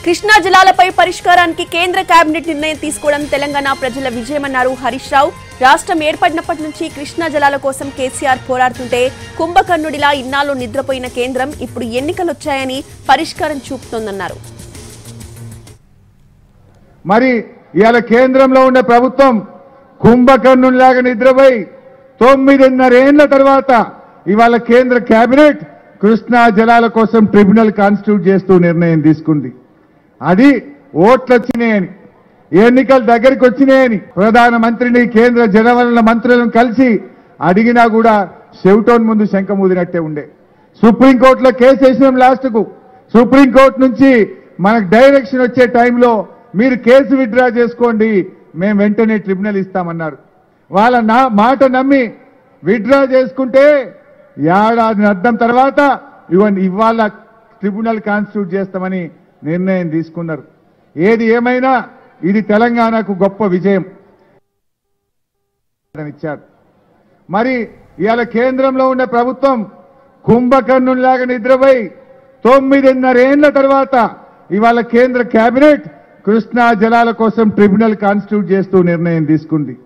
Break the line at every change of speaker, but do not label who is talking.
కృష్ణా జలాలపై పరిష్కారానికి కేంద్ర కేబినెట్ నిర్ణయం తీసుకోవడం తెలంగాణ ప్రజల విజయమన్నారు హరీష్ రావు రాష్ట్రం ఏర్పడినప్పటి నుంచి కృష్ణా జలాల కోసం కేసీఆర్ పోరాడుతుంటే కుంభకర్ణుడిలా ఇన్నాళ్ళు నిద్రపోయిన కేంద్రం ఇప్పుడు ఎన్నికలొచ్చాయని పరిష్కారం చూపుతోందన్నారు
మరి ఇవాళ కేంద్రంలో ఉన్న ప్రభుత్వం కుంభకర్ణునిలాగా నిద్రపోయి తొమ్మిదిన్నరేళ్ల తర్వాత ఇవాళ కేంద్ర కేబినెట్ కృష్ణా జలాల కోసం ట్రిబ్యునల్ కాన్స్టిట్యూట్ చేస్తూ నిర్ణయం తీసుకుంది అది ఓట్లు వచ్చినాయని ఎన్నికలు దగ్గరికి వచ్చినాయని ప్రధానమంత్రిని కేంద్ర జలవనరుల మంత్రులను కలిసి అడిగినా కూడా చెవిటోన్ ముందు శంఖమూదినట్టే ఉండే సుప్రీంకోర్టులో కేసు వేసినాం లాస్ట్కు సుప్రీంకోర్టు నుంచి మనకు డైరెక్షన్ వచ్చే టైంలో మీరు కేసు విత్డ్రా చేసుకోండి మేము వెంటనే ట్రిబ్యునల్ ఇస్తామన్నారు వాళ్ళ నా మాట నమ్మి విత్డ్రా చేసుకుంటే ఏడాది అర్థం తర్వాత ఇవన్నీ ఇవాళ ట్రిబ్యునల్ కాన్స్టిట్యూట్ చేస్తామని నిర్ణయం తీసుకున్నారు ఏది ఏమైనా ఇది తెలంగాణకు గొప్ప విజయం ఇచ్చారు మరి ఇవాళ కేంద్రంలో ఉన్న ప్రభుత్వం కుంభకర్ణునిలాగా నిద్రపోయి తొమ్మిదిన్నరేళ్ల తర్వాత ఇవాళ కేంద్ర కేబినెట్ కృష్ణా జలాల కోసం ట్రిబ్యునల్ కాన్స్టిట్యూట్ చేస్తూ నిర్ణయం తీసుకుంది